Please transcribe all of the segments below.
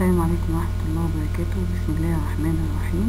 السلام عليكم ورحمة الله وبركاته بسم الله الرحمن الرحيم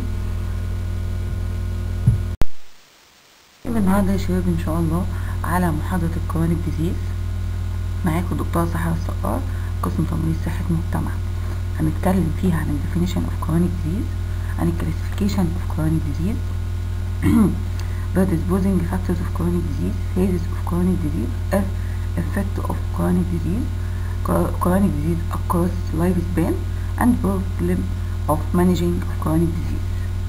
النهاردة يا شباب ان شاء الله على محاضرة الكرونيك ديزيز معاكم دكتورة سحر الصقار قسم تمريض صحة مجتمع هنتكلم فيها عن definition of chronic disease عن classification of chronic disease predisposing factors of chronic disease phases of chronic disease effect of chronic disease chronic disease across lifespan and problem of managing of chronic disease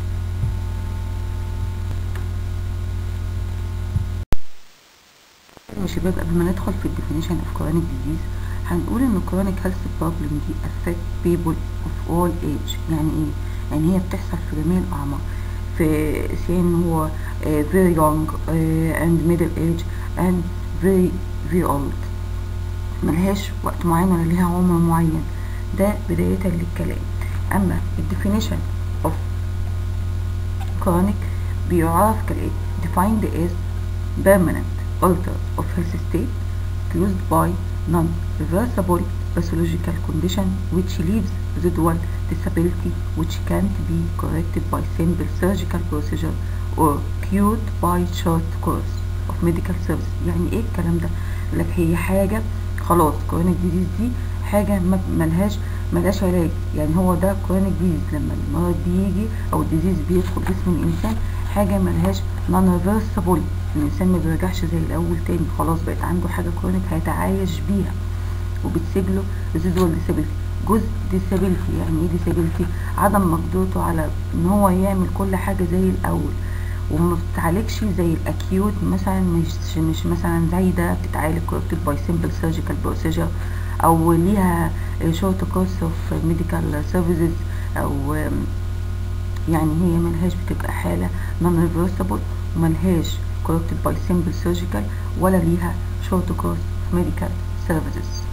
يا شباب قبل ما ندخل في الديفينيشن of chronic disease هنقول ان chronic health problem دي affect people of all age يعني ايه يعني هي بتحصل في جميع الاعمار في سن هو uh, very young uh, and middle age and very very old ملهاش وقت معين ولا ليها عمر معين ده بداية للكلام اما الديفينيشن of chronic بيعرف كالاتي defined as permanent alter of health state caused by non-reversible pathological condition which leaves residual disability which can't be corrected by simple surgical procedure or cured by short course of medical service يعني ايه الكلام ده لك هي حاجة خلاص كرونيك ديزيز دي حاجة ملهاش ملهاش علاج يعني هو ده كرونيك ديزيز لما المرض بيجي او الديزيز بيدخل جسم الانسان حاجة ملهاش نون ريفرسبل الانسان ما بيرجعش زي الاول تاني خلاص بقت عنده حاجة كرونيك هيتعايش بيها وبتسيب له ريزيدوال ديسابيلتي جزء ديسابيلتي يعني ايه ديسابيلتي عدم مقدرته على ان هو يعمل كل حاجة زي الاول وما بتتعالجش زي الاكيوت مثلا مش مش مثلا زي ده بتتعالج كوركتد باي سيمبل سيرجيكال بروسيجر او ليها شورت كورس اوف ميديكال سيرفيسز او يعني هي ملهاش بتبقى حالة نون ريفرسبل وملهاش كوركتد باي سيمبل سيرجيكال ولا ليها شورت كورس ميديكال سيرفيسز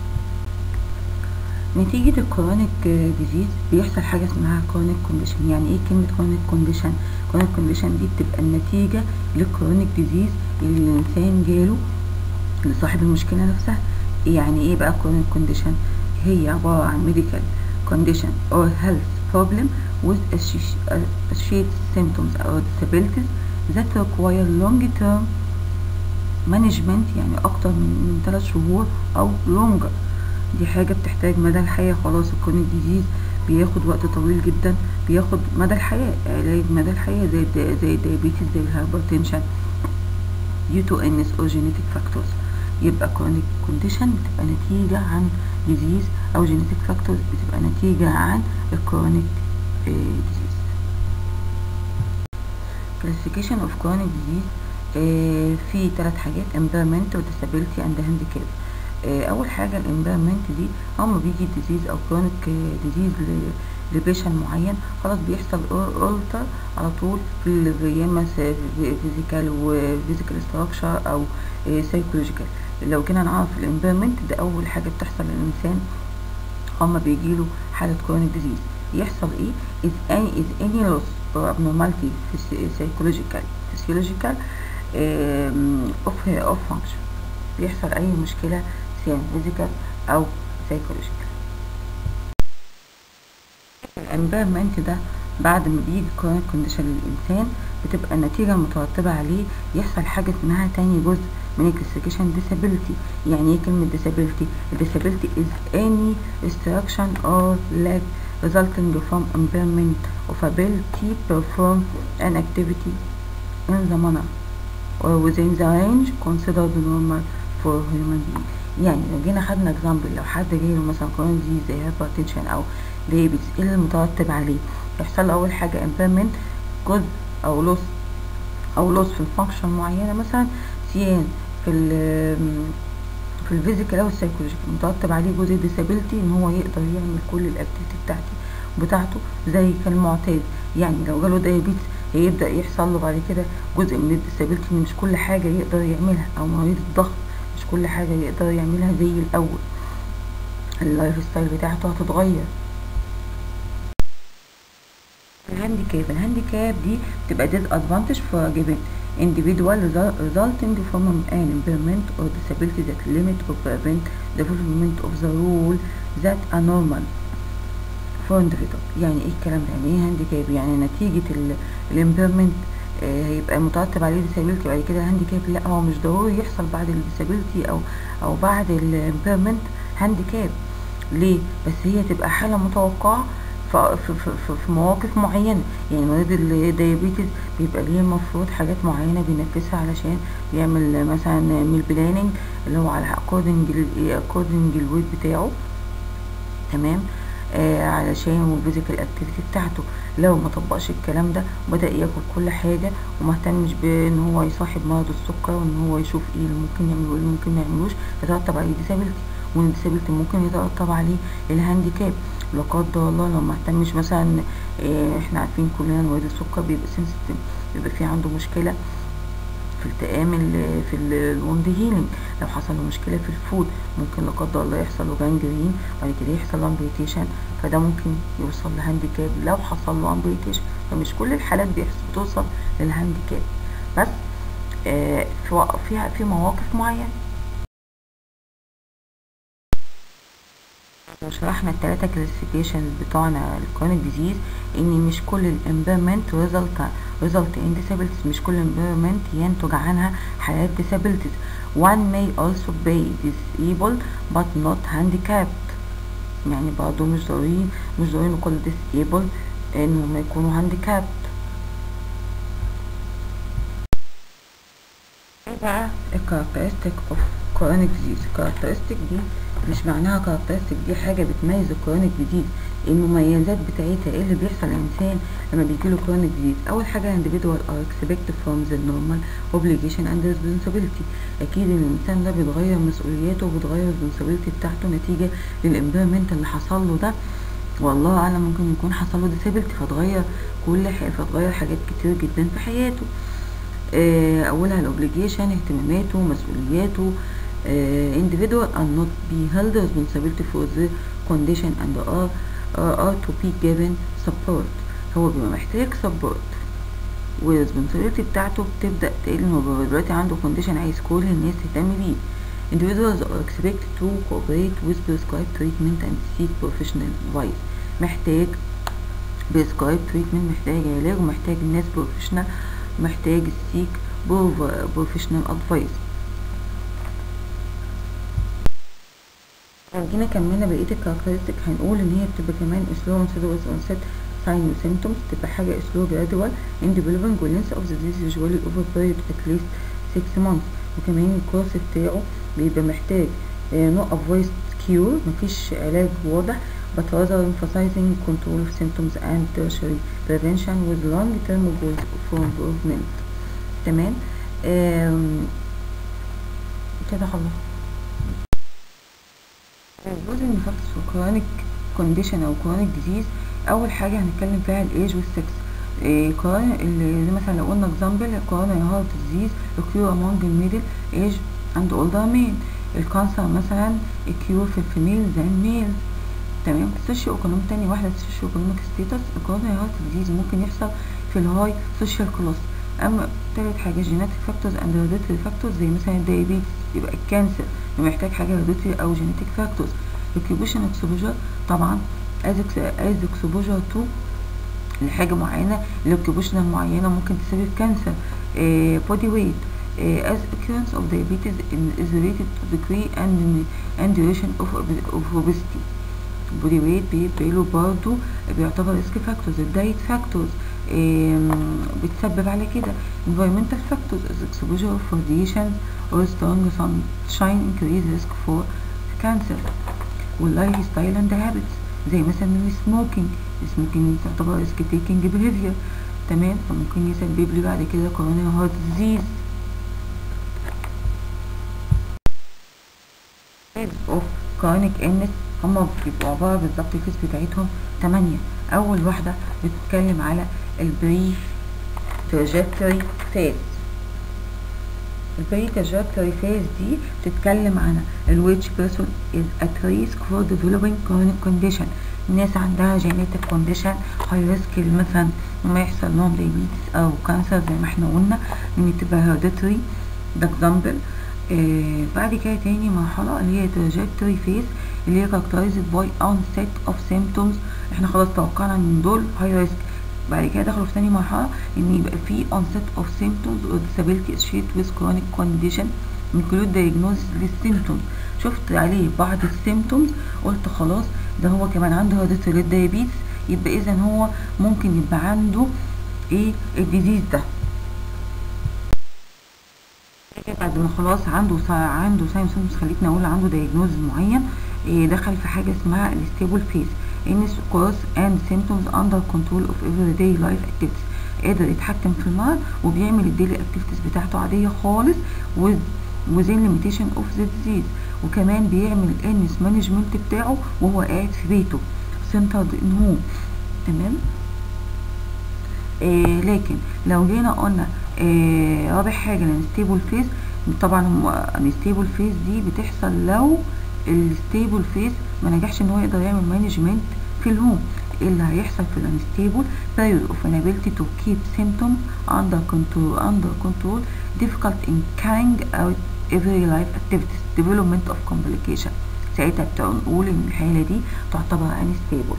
نتيجة الكرونيك ديزيز بيحصل حاجة اسمها كرونيك كونديشن يعني ايه كلمة كرونيك كونديشن كرونيك كونديشن دي بتبقى النتيجة للكرونيك ديزيز اللي الانسان جاله لصاحب المشكلة نفسها يعني ايه بقى كرونيك كونديشن هي عبارة عن medical condition or health problem with associated symptoms or disabilities that require long term management يعني اكتر من 3 شهور او longer دي حاجة بتحتاج مدى الحياة خلاص الكرونيك ديزيز بياخد وقت طويل جدا بياخد مدى الحياة علاج مدى الحياة زي زي الديابيتس زي الهايبرتنشن due to illness or genetic factors يبقى chronic condition بتبقى نتيجة عن disease أو genetic factors بتبقى نتيجة عن الكرونيك disease classification of chronic disease في ثلاث حاجات impairment و disability and handicap اول حاجه الامبيرمنت دي اول ما بيجي ديزيز او كرونيك ديزيز لبيشن معين خلاص بيحصل اولتر على طول في يا اما فيزيكال وفيزيكال ستراكشر او سايكولوجيكال لو كنا نعرف الامبيرمنت ده اول حاجه بتحصل للانسان اما بيجيله حاله كرونيك ديزيز يحصل ايه is any is any loss or abnormality psychological physiological of of function بيحصل اي مشكله سواء فيزيكال او سايكولوجيكال الامبيرمنت ده بعد ما بيجي كرونيك كونديشن للانسان بتبقى النتيجه المترتبه عليه يحصل حاجه اسمها تاني جزء من الكلاسيفيكيشن disability يعني ايه كلمه disability disability is any restriction or lack resulting from impairment of ability perform an activity in the manner or within the range considered normal for human being يعني لو جينا خدنا اكزامبل لو حد جاله مثلا كرونيك ديزيز زي هايبرتنشن او دايابيتس ايه اللي المترتب عليه يحصل له اول حاجه امبيرمنت جزء او لوس او لوس في الفانكشن معينه مثلا سيان في ال في الفيزيكال او السايكولوجيكال مترتب عليه جزء ديسابيلتي ان هو يقدر يعمل كل الاكتيفيتي بتاعتي بتاعته زي كالمعتاد يعني لو جاله دايابيتس هيبدا يحصل له بعد كده جزء من الديسابيلتي ان مش كل حاجه يقدر يعملها او مريض الضغط مش كل حاجه يقدر يعملها زي الاول اللايف ستايل بتاعته هتتغير الهانديكاب الهانديكاب دي بتبقى disadvantage for a given individual resulting from an impairment or disability that limit or prevent the fulfillment of the role that a normal for individual يعني ايه الكلام ده يعني ايه هانديكاب يعني نتيجة الامبيرمنت هيبقى مترتب عليه disability بعد كده هانديكاب لا هو مش ضروري يحصل بعد الديسابيلتي او او بعد الامبيرمنت هانديكاب ليه بس هي تبقى حالة متوقعة في, في, في, في مواقف معينة يعني مريض الديابيتس بيبقى ليه المفروض حاجات معينة بينفذها علشان يعمل مثلا ميل بلاننج اللي هو على اكوردنج اكوردنج الويت بتاعه تمام آه علشان والفيزيكال اكتيفيتي بتاعته لو ما طبقش الكلام ده وبدا ياكل كل حاجه وما اهتمش بان هو يصاحب مرض السكر وان هو يشوف ايه اللي ممكن يعمله وايه اللي ممكن ما يعملوش يترتب عليه ديسابيلتي والديسابيلتي ممكن يترتب عليه الهانديكاب لا قدر الله لو ما اهتمش مثلا آه احنا عارفين كلنا ان مريض السكر بيبقى سنسيتيف بيبقى في عنده مشكله في التئام في الوند هيلينج لو حصل له مشكله في الفود ممكن لا قدر الله يحصل له جانجرين بعد كده يحصل له امبريتيشن فده ممكن يوصل لهانديكاب لو حصل له امبريتيشن فمش كل الحالات بتوصل للهانديكاب بس آه في في مواقف معينه شرحنا التلاتة كلاسيفيكيشن بتوعنا الكرونيك ديزيز ان مش كل الامبيرمنت ريزلت ريزلت ان disabilities مش كل امبيرمنت ينتج عنها حالات disabilities one may also be disabled but not handicapped يعني برضه مش ضروري مش ضروري نقول disabled ان هم يكونوا handicapped ايه بقى الكاركترستيك اوف كرونيك ديزيز الكاركترستيك دي مش معناها كاركترستيك دي حاجة بتميز الكرونيك ديزيز المميزات بتاعتها ايه اللي بيحصل للإنسان لما بيجيله كرونيك ديزيز أول حاجة individual are expected from the normal obligation and responsibility أكيد إن الإنسان ده بيتغير مسؤولياته وبيتغير responsibility بتاعته نتيجة للإمبيرمنت اللي حصل له ده والله أعلم ممكن يكون حصل له disability فتغير كل حاجة فتغير حاجات كتير جدا في حياته آه أولها الأوبليجيشن اهتماماته مسؤولياته uh, individual are not be held responsibility for the condition and are, uh, are to be given support هو بيبقى محتاج support والresponsibility بتاعته بتبدأ تقل انه بيبقى دلوقتي عنده condition عايز كل الناس تهتم بيه individuals are expected to cooperate with prescribed treatment and seek professional advice محتاج prescribed treatment محتاج علاج ومحتاج الناس professional محتاج seek professional advice لو جينا كملنا بقيه الكاركترستيك هنقول ان هي بتبقى كمان slow onset with onset sign و symptoms تبقى حاجه slow gradual in developing و length of the disease usually over period at least 6 months وكمان الكورس بتاعه بيبقى محتاج no avoid cure مفيش علاج واضح but rather emphasizing control of symptoms and tertiary prevention with long term goals for improvement تمام كده خلاص الجزء اللي فاكس في كرونيك كونديشن او كرونيك ديزيز اول حاجه هنتكلم فيها الايج والسكس إيه اللي مثلا لو قلنا اكزامبل كورونا هارت ديزيز occur among الميدل ايج and older men الكانسر مثلا occur في الفيميل than male تمام سوشيو ايكونوميك تاني واحده سوشيو ايكونوميك ستيتس الكورونا هارت ديزيز ممكن يحصل في الهاي سوشيال كلاس اما تالت حاجه جيناتيك فاكتورز اند هيريديتري فاكتورز زي مثلا الدايابيتس يبقى الكانسر محتاج حاجه هيريديتري او جينيتيك فاكتورز الاوكيوبيشن اكسبوجر طبعا از از اكسبوجر تو لحاجه معينه الاوكيوبيشنال معينه ممكن تسبب كانسر بودي ويت as occurrence of diabetes is related to degree and and duration of of obesity body weight بيبقى له برضه بيعتبر ريسك فاكتورز الدايت فاكتورز بتسبب على كده environmental factors as exposure of radiation or strong sunshine increase risk for cancer واللايف ستايل اند هابتس زي مثلا السموكينج السموكينج تعتبر ريسك تيكينج بيهيفير تمام فممكن يسبب لي بعد كده كورونا هارت ديزيز اوف كرونيك انس هما بيبقوا عبارة بالظبط الفيس بتاعتهم تمانية أول واحدة بتتكلم على البري تراجكتوري فيز البري تراجكتوري فيز دي بتتكلم عن الويتش بيرسون از ات ريسك فور ديفلوبينج كرونيك كونديشن الناس عندها جينيتك كونديشن هاي ريسك مثلا لما يحصل لهم دايبيتس او كانسر زي ما احنا قلنا ان تبقى هيرديتري ده اكزامبل آه بعد كده تاني مرحلة اللي هي تراجكتوري فيز اللي هي characterized by onset of symptoms احنا خلاص توقعنا ان دول high risk بعد كده دخلوا في تاني مرحلة ان يبقى في onset of symptoms or disability associated with chronic condition include diagnosis للsymptoms شفت عليه بعض السيمتومز قلت خلاص ده هو كمان عنده هيريديتري دايابيتس يبقى اذا هو ممكن يبقى عنده ايه الديزيز ده بعد ما خلاص عنده سا عنده ساينسومز خليتنا اقول عنده دايجنوز معين إيه دخل في حاجه اسمها الستيبل فيس ان كوز اند سيمتومز اندر كنترول اوف everyday لايف activities قادر يتحكم في المرض وبيعمل الديلي اكتيفيتيز بتاعته عاديه خالص within limitation of the disease وكمان بيعمل الانس مانجمنت بتاعه وهو قاعد في بيته سنترد ان هو تمام آه لكن لو جينا قلنا آه رابع حاجه الانستيبل فيس طبعا هو الانستيبل فيس دي بتحصل لو الستيبل فيس ما نجحش ان هو يقدر يعمل مانجمنت في الهوم ايه اللي هيحصل في الانستيبل period of inability to keep symptoms under control under control difficult in carrying out every life activities development of complication ساعتها بنقول ان الحالة دي تعتبر unstable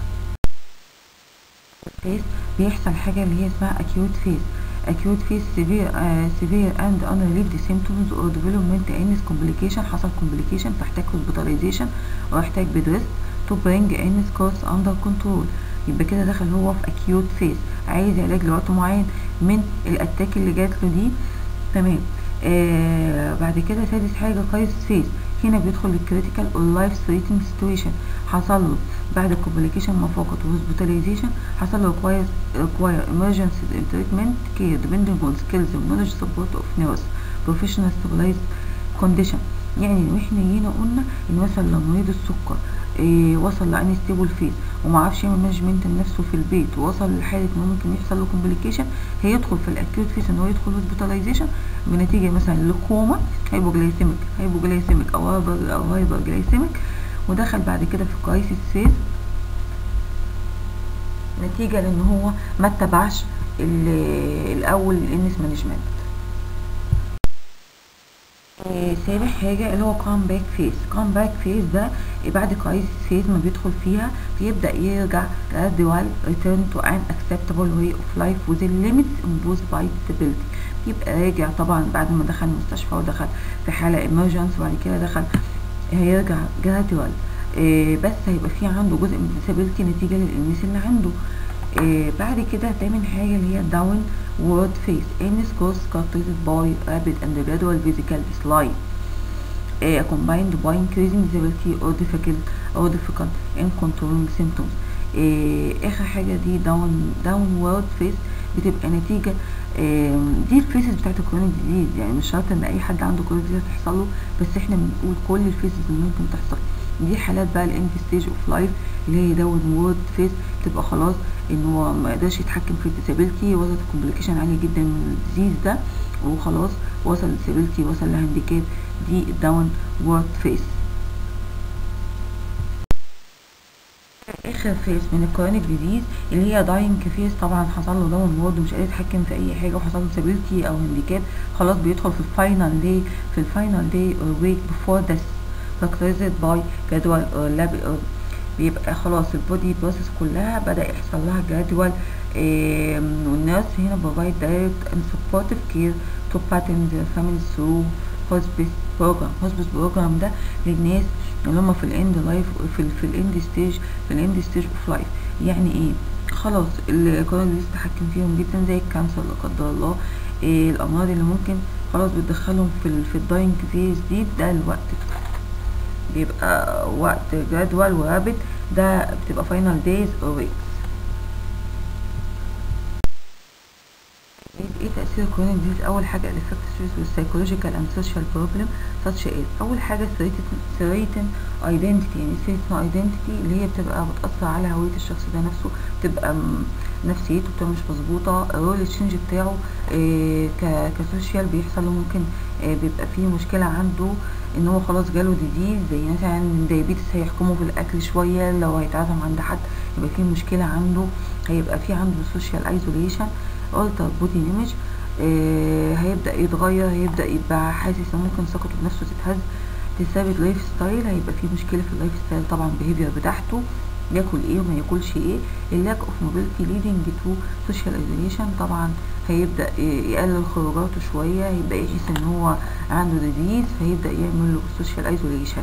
phase بيحصل حاجة اللي هي اسمها acute phase acute phase severe uh, severe and unrelieved symptoms or development illness complication حصل complication فاحتاج hospitalization واحتاج bed rest to bring illness course under control يبقى كده دخل هو في acute phase عايز علاج لوقت معين من الاتاك اللي جات له دي تمام آه بعد كده سادس حاجة كرايسيس فيز هنا بيدخل الكريتيكال اور لايف ثريتنج سيتويشن حصل له بعد الكومبليكيشن ما فقط وهوسبيتاليزيشن حصل له ريكواير ريكواير emergency treatment care depending on skills and knowledge support of nurse professional stabilized condition يعني لو احنا جينا قلنا ان مثلا لو مريض السكر إيه وصل لاني ستيبل فيز وما عرفش يعمل مانجمنت لنفسه في البيت ووصل لحاله ان ممكن يحصل له كومبليكيشن هيدخل في الاكيوت فيز ان هو يدخل هوسبيتاليزيشن بنتيجه مثلا لكوما هايبوجلايسيميك هايبوجلايسيميك او هايبر او هايبر جلايسيميك ودخل بعد كده في كرايسيس فيز نتيجه لان هو ما اتبعش الاول الانس مانجمنت سابع حاجة اللي هو كامباك فيز كامباك فيز ده بعد كرايسيس فيز ما بيدخل فيها بيبدأ يرجع gradual return to an acceptable way of life within limits imposed by disability يبقى راجع طبعا بعد ما دخل المستشفى ودخل في حالة emergency وبعد كده دخل هيرجع gradual إيه بس هيبقى في عنده جزء من disability نتيجة للإلميس اللي عنده إيه بعد كده تامن حاجة اللي هي down word face illness caused characterized by rapid and gradual physical decline uh, combined by increasing disability or difficult or difficult in controlling symptoms uh, اخر حاجة دي down downward face بتبقى نتيجة uh, دي الفيسز بتاعت الكرونيك ديزيز يعني مش شرط ان اي حد عنده كرونيك ديزيز تحصل له بس احنا بنقول كل الفيسز اللي ممكن تحصل دي حالات بقى الاند ستيج اوف لايف اللي هي داون وورد فيس بتبقى خلاص ان هو ما قدرش يتحكم في الديسابيلتي وصلت الكومبليكيشن عالي جدا من الديزيز ده وخلاص وصل الديسابيلتي وصل لهانديكاب دي الداون وورد فيس اخر فيس من الكرونيك ديزيز اللي هي داينج فيس طبعا حصل له داون وورد ومش قادر يتحكم في اي حاجه وحصل له ديسابيلتي او هانديكاب خلاص بيدخل في الفاينل داي في الفاينل داي اور ويك بيفور ديث characterized by gradual or lab or بيبقى خلاص البودي بروسيس كلها بدأ يحصل لها جدول إيه والناس هنا provide direct and supportive care to pattern their families through hospice program hospice program ده للناس اللي هم في الاند لايف في ال في الاند ستيج في الاند ستيج اوف لايف يعني ايه خلاص الكورونا دي تتحكم فيهم جدا زي الكانسر لا قدر الله إيه الامراض اللي ممكن خلاص بتدخلهم في ال في الداينج فيز دي ده الوقت بيبقى وقت جدول ورابط ده بتبقى فاينل دايز اور ويكس ايه تأثير الكورونا ديزيز اول حاجة الافكت ستريس والسايكولوجيكال اند سوشيال بروبلم such as اول حاجة ثريتن ايدنتيتي يعني ثريتن ايدنتيتي اللي هي بتبقى بتأثر على هوية الشخص ده نفسه بتبقى نفسيته بتبقى مش مظبوطة الرول تشينج بتاعه إيه كسوشيال بيحصل له ممكن إيه بيبقى فيه مشكلة عنده ان هو خلاص جاله ديزيز زي مثلا دايابيتس هيحكمه في الاكل شويه لو هيتعزم عند حد يبقى في مشكله عنده هيبقى في عنده سوشيال ايزوليشن التر بودي ايمج آه هيبدا يتغير هيبدا يبقى حاسس ان ممكن ثقته بنفسه تتهز تثبت لايف ستايل هيبقى في مشكله في اللايف ستايل طبعا behavior بتاعته ياكل ايه وما ياكلش ايه اللاك اوف موبيلتي ليدنج تو سوشيال ايزوليشن طبعا هيبدا يقلل خروجاته شويه هيبدا يحس ان هو عنده ديزيز فيبدا يعمل له سوشيال ايزوليشن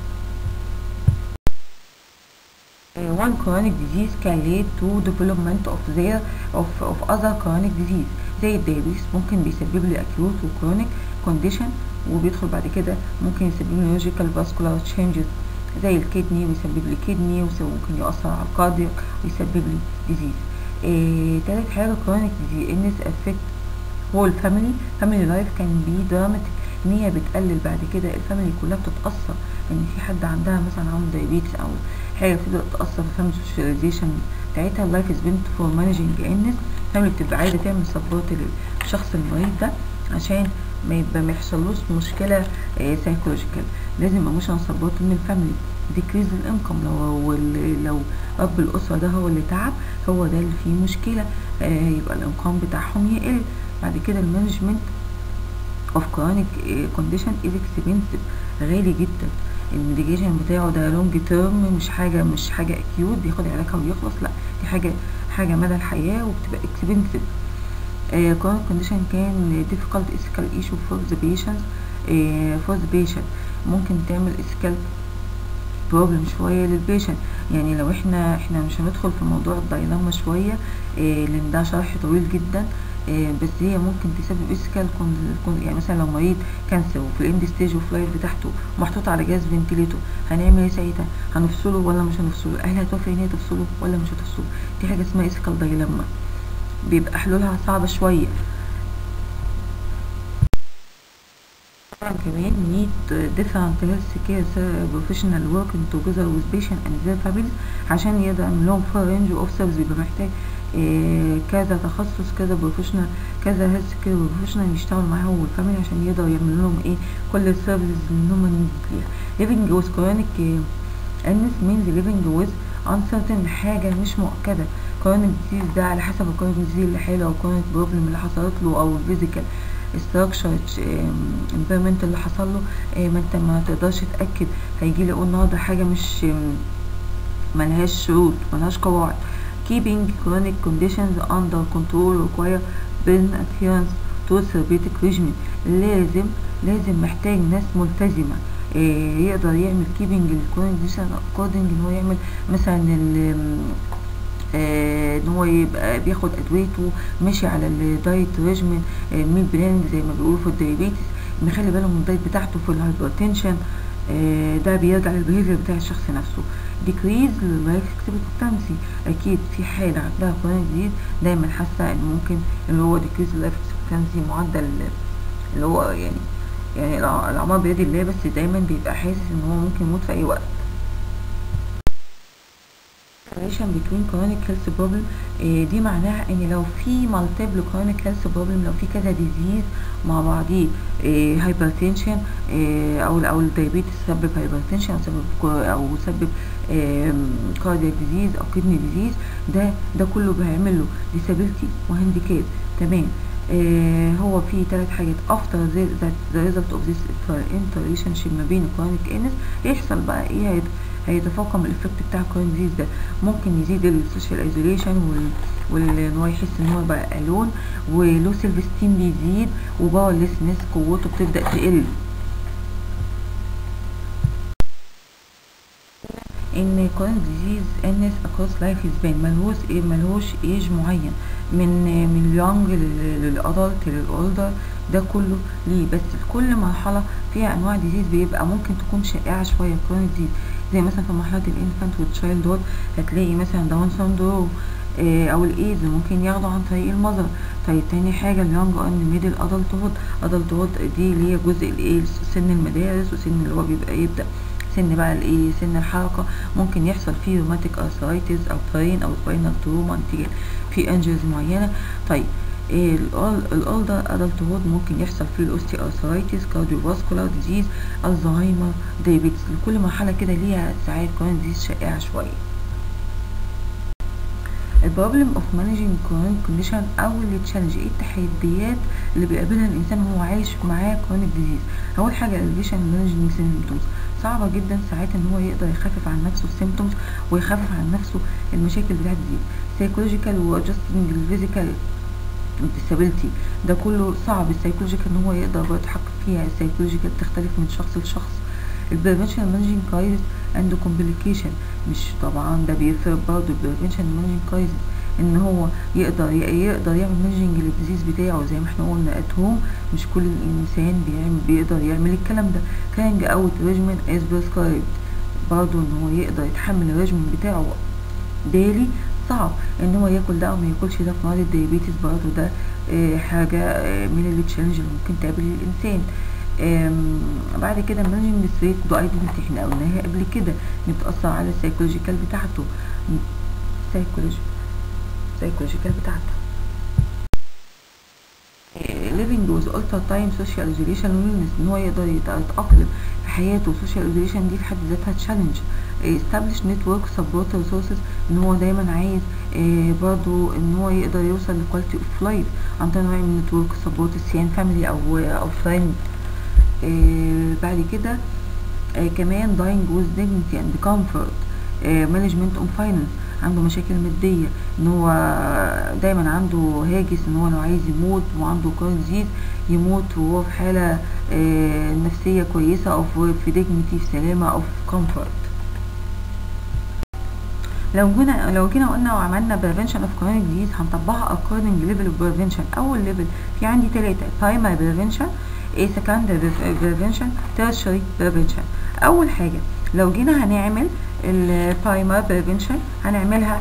one chronic disease can lead to development of their of, of other chronic disease زي الدايابيتس ممكن بيسبب لي acute و chronic condition وبيدخل بعد كده ممكن يسبب لي neurological vascular changes زي الكدني ويسبب لي كدني وممكن يأثر على الكاردياك ويسبب لي ديزيز إيه تالت حاجة chronic disease illness affect whole family family life can be dramatic ان هي بتقلل بعد كده الفاميلي كلها بتتأثر ان في حد عندها مثلا عنده دايابيتس او حاجة بتبدأ تأثر في الفاميلي سوشياليزيشن بتاعتها اللايف از بنت فور مانجينج illness الفاميلي بتبقى عايزة تعمل سبورت للشخص المريض ده عشان ما يبقى ما يحصلوش مشكلة سايكولوجيكال لازم ايموشنال سبورت من الفاميلي ديكريز الانكم لو لو رب الاسره ده هو اللي تعب هو ده اللي فيه مشكله آه يبقى الانكم بتاعهم يقل بعد كده المانجمنت اوف كرونيك كونديشن از اكسبنسيف غالي جدا الميديكيشن بتاعه ده لونج تيرم مش حاجه مش حاجه اكيوت بياخد علاجها ويخلص لا دي حاجه حاجه مدى الحياه وبتبقى اكسبنسيف كرونيك كونديشن كان difficult ethical issue for the patients uh, for the patient ممكن تعمل ethical بروبلم شويه للبيشنت يعني لو احنا احنا مش هندخل في موضوع الدايلاما شويه إيه لان ده شرح طويل جدا إيه بس هي ممكن تسبب اسكال يعني مثلا لو مريض كانسر وفي الاند ستيج اوف لايف بتاعته محطوط على جهاز فنتليتور هنعمل ايه ساعتها هنفصله ولا مش هنفصله اهل هتوافق ان هي تفصله ولا مش هتفصله دي حاجه اسمها اسكال دايلاما بيبقى حلولها صعبه شويه طبعا كمان need different health care professional working together with patient and their families عشان يقدر يعمل لهم full range of service بيبقى محتاج إيه كذا تخصص كذا بروفيشنال كذا هيلث كير بروفيشنال يشتغل معاهم والفاميلي عشان يقدر يعمل لهم ايه كل السيرفيسز اللي هم نيد living with chronic illness means living with uncertain حاجة مش مؤكدة chronic disease ده على حسب الchronic disease اللي حاله او chronic problem اللي حصلت له او الفيزيكال structure impairment اللي حصل له ما انت ما تقدرش تاكد هيجي لي يقول النهارده حاجه مش ملهاش شروط ملهاش قواعد keeping chronic conditions under control require bin adherence to therapeutic regimen لازم لازم محتاج ناس ملتزمه إيه يقدر يعمل keeping الchronic condition according ان هو يعمل مثلا آه ان هو يبقى بياخد ادويته ماشي على الدايت ريجمن آه ميل بلان زي ما بيقولوا في الدايابيتس مخلي باله من الدايت بتاعته في الهايبرتنشن آه ده بيرجع للبيهيفير بتاع الشخص نفسه ديكريز لللايف اكسبكتنسي اكيد في حاله عندها كرونيك ديزيز دايما حاسه ان ممكن اللي هو ديكريز اللايف اكسبكتنسي معدل اللي هو يعني يعني الاعمار بيد الله بس دايما بيبقى حاسس ان هو ممكن يموت في اي وقت relation between chronic health problem إيه دي معناها ان لو في multiple chronic health problem لو في كذا disease مع بعضيه إيه hypertension إيه او او الدايابيتس سبب hypertension او سبب او سبب إيه cardiac disease او kidney disease ده ده كله بيعمل له disability وهانديكاب تمام إيه هو في ثلاث حاجات after the, the result of this interrelationship ما بين chronic illness يحصل بقى ايه هيتفاقم الافكت بتاع الكورين ديزيز ده ممكن يزيد السوشيال ايزوليشن وال وان هو يحس ان هو بقى الون ولو سيلف ستيم بيزيد وباورلسنس قوته بتبدا تقل ان كورين ديزيز انس اكروس لايف سبان ملهوش ايه ملهوش ايج معين من من اليونج للادلت للاولدر ده كله ليه بس في كل مرحله فيها انواع ديزيز بيبقى ممكن تكون شائعه شويه كرونيك ديزيز زي مثلا في مرحله الانفانت والتشايلد هود هتلاقي مثلا داون سندروم إيه او الايدز ممكن ياخدوا عن طريق المذر طيب تاني حاجه اليونج ان ميدل ادلت هود ادلت هود دي اللي هي جزء الايه سن المدارس وسن اللي هو بيبقى يبدا سن بقى الايه سن الحركه ممكن يحصل فيه روماتيك ارثرايتس او برين او سباينال تروما نتيجه في انجلز معينه طيب إيه الاولدر ادلت هود ممكن يحصل فيه الاوستي ارثرايتس كارديوفاسكولار ديزيز الزهايمر دايابيتس لكل مرحله كده ليها ساعات كمان ديزيز شائعه شويه البروبلم اوف مانجينج كرونيك كونديشن او التشالنج ايه التحديات اللي بيقابلها الانسان وهو عايش معاه كرونيك ديزيز اول حاجه الفيشن مانجينج سيمبتومز صعبة جدا ساعات ان هو يقدر يخفف عن نفسه السيمتومز ويخفف عن نفسه المشاكل بتاعت الديزيز سايكولوجيكال وادجستنج الفيزيكال disability ده كله صعب السايكولوجيكال ان هو يقدر برضه يتحقق فيها السايكولوجيكال بتختلف من شخص لشخص البريفنشن مانجينج كرايسيس اند كومبليكيشن مش طبعا ده بيفرق برضه البريفنشن مانجينج كرايسيس ان هو يقدر يقدر يعمل مانجينج للديزيز بتاعه زي ما احنا قلنا ات هوم مش كل الانسان بيعمل بيقدر يعمل الكلام ده كارينج اوت ريجيمنت از بريسكرايبد برضه ان هو يقدر يتحمل الريجيمنت بتاعه ديلي صعب ان هو ياكل ده او ما ياكلش ده في مرض الديابيتس برضه ده آه حاجه آه من التشالنج اللي ممكن تقابل الانسان بعد كده مانجنج ستريت دو ايدنتي احنا قلناها قبل كده ان بتاثر على السايكولوجيكال بتاعته سايكولوجي سايكولوجيكال بتاعته living with ultra time social isolation willingness ان هو يقدر يتأقلم في حياته social isolation دي في حد ذاتها تشالنج establish network support resources ان هو دايما عايز آه برضو ان هو يقدر يوصل لكواليتي اوف لايف عن طريق نوع من نتورك سبورت سيان فاميلي او او فريند آه بعد كده آه كمان dying with dignity and comfort management on finance عنده مشاكل مادية ان هو دايما عنده هاجس ان هو لو عايز يموت وعنده كرونيك ديزيز يموت وهو في حالة نفسية كويسة او في ديجنتي في سلامة او في كومفورت لو جينا لو جينا قلنا وعملنا بريفنشن اوف كرونيك ديزيز هنطبقها اكوردنج ليفل اوف بريفنشن اول ليفل في عندي ثلاثة برايمري بريفنشن ايه سكندري بريفنشن تيرشري بريفنشن اول حاجة لو جينا هنعمل البرايمر بريفنشن هنعملها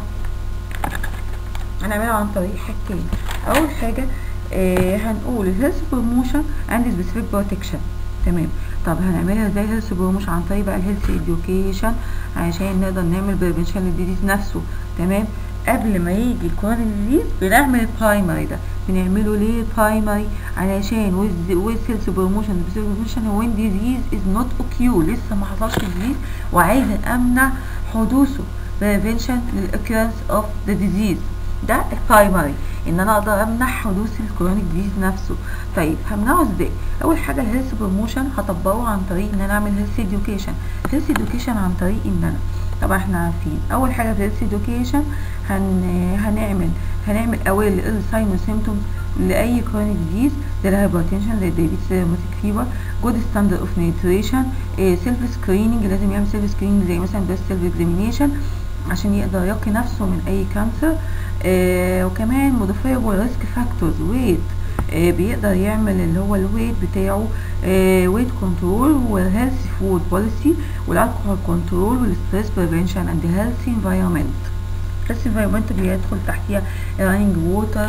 هنعملها عن طريق حاجتين اول حاجه آه هنقول الهيلث بروموشن اند سبيسيفيك بروتكشن تمام طب هنعملها ازاي هيلث بروموشن عن طريق بقى الهيلث اديوكيشن عشان نقدر نعمل بريفنشن للديزيز نفسه تمام قبل ما يجي الكورونا ديزيز بنعمل البرايمري ده بنعمله ليه برايمري علشان ويز هيلث بروموشن بروموشن وين ديزيز از نوت اوكيو لسه ما حصلش ديزيز وعايز امنع حدوثه prevention للاكيرنس اوف ذا ديزيز ده البرايمري ان انا اقدر امنع حدوث الكرونيك ديزيز نفسه طيب همنعه ازاي اول حاجه الهيلث بروموشن هطبقه عن طريق ان انا اعمل هيلث اديوكيشن هيلث اديوكيشن عن طريق ان انا طبعا احنا عارفين اول حاجه في هيلث اديوكيشن هن هنعمل هنعمل اوير للساين وسيمتوم لاي كرونيك ديزيز زي الهايبرتنشن زي الدايابيتس زي الروماتيك فيبر جود ستاندرد اوف نيوتريشن سيلف سكريننج لازم يعمل سيلف سكريننج زي مثلا بريست سيلف اكزامينيشن عشان يقدر يقي نفسه من اي كانسر آه وكمان موديفايبل ريسك فاكتورز ويت آه بيقدر يعمل اللي هو الويت بتاعه آه ويت كنترول والهيلثي فود بوليسي والالكوهول كنترول والستريس بريفنشن اند هيلثي انفايرمنت الهيلثي انفايرمنت بيدخل تحتيها الرانينج ووتر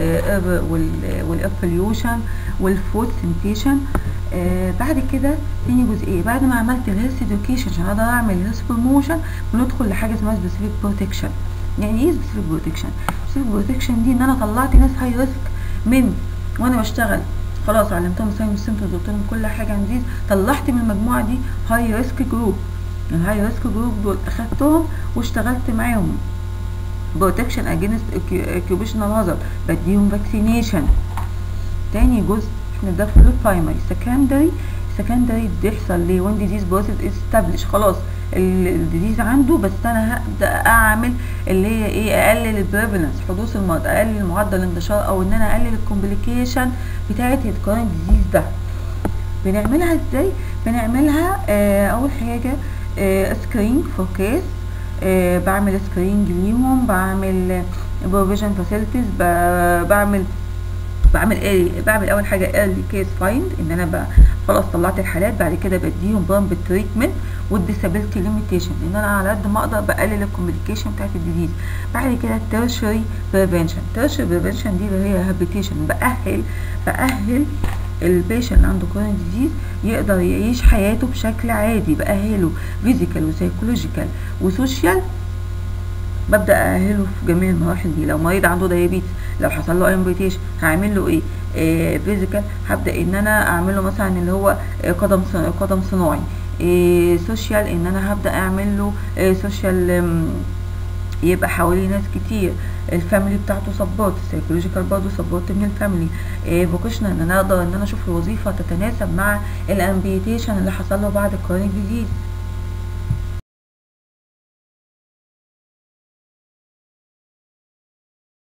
والاير بوليوشن والفود سنتيشن آه بعد كده تاني جزئيه بعد ما عملت الهيلث اديوكيشن عشان اقدر اعمل الهيلث بروموشن بندخل لحاجه اسمها سبيسيفيك بروتكشن يعني ايه سبيسيفيك بروتكشن سبيسيفيك بروتكشن دي ان انا طلعت ناس هاي ريسك من وانا بشتغل خلاص علمتهم ساين والسيمتومز قلت لهم كل حاجه عن ديز طلعت من المجموعه دي هاي ريسك جروب الهاي ريسك جروب دول اخدتهم واشتغلت معاهم بروتكشن اجينست اوكيوبيشنال هازارد بديهم فاكسينيشن تاني جزء احنا ده في البرايمري سكندري سكندري بيحصل ليه وين ديزيز بروسيس استابليش خلاص الديزيز عنده بس انا هبدا اعمل اللي هي ايه اقلل البريفلنس حدوث المرض اقلل معدل الانتشار او ان انا اقلل الكومبليكيشن بتاعه الكورونيك ديزيز ده بنعملها ازاي بنعملها آه اول حاجه آه سكرين فور كيس آه بعمل سكرينج ليهم بعمل بروفيجن فاسيلتيز بعمل بعمل ايه بعمل اول حاجه ايرلي كيس فايند ان انا بقى خلاص طلعت الحالات بعد كده بديهم بامب تريتمنت والديسابيلتي ليميتيشن ان انا على قد ما اقدر بقلل الكوميونيكيشن بتاعت الديزيز بعد كده التيرشري بريفنشن التيرشري بريفنشن دي اللي هي هابيتيشن باهل باهل البيشنت اللي عنده كورونيك ديزيز يقدر يعيش حياته بشكل عادي باهله فيزيكال وسايكولوجيكال وسوشيال ببدا ااهله في جميع المراحل دي لو مريض عنده دايابيتس لو حصل له امبيتيشن هعمل له ايه آه فيزيكال هبدا ان انا اعمل له مثلا اللي هو آه قدم قدم صناعي آه سوشيال ان انا هبدا اعمل له آه سوشيال يبقى حواليه ناس كتير الفاميلي بتاعته سبورت السايكولوجيكال برضه سبورت من الفاميلي إيه فوكيشنال ان انا اقدر ان انا اشوف له وظيفه تتناسب مع الامبيتيشن اللي حصل له بعد الكرونيك ديزيز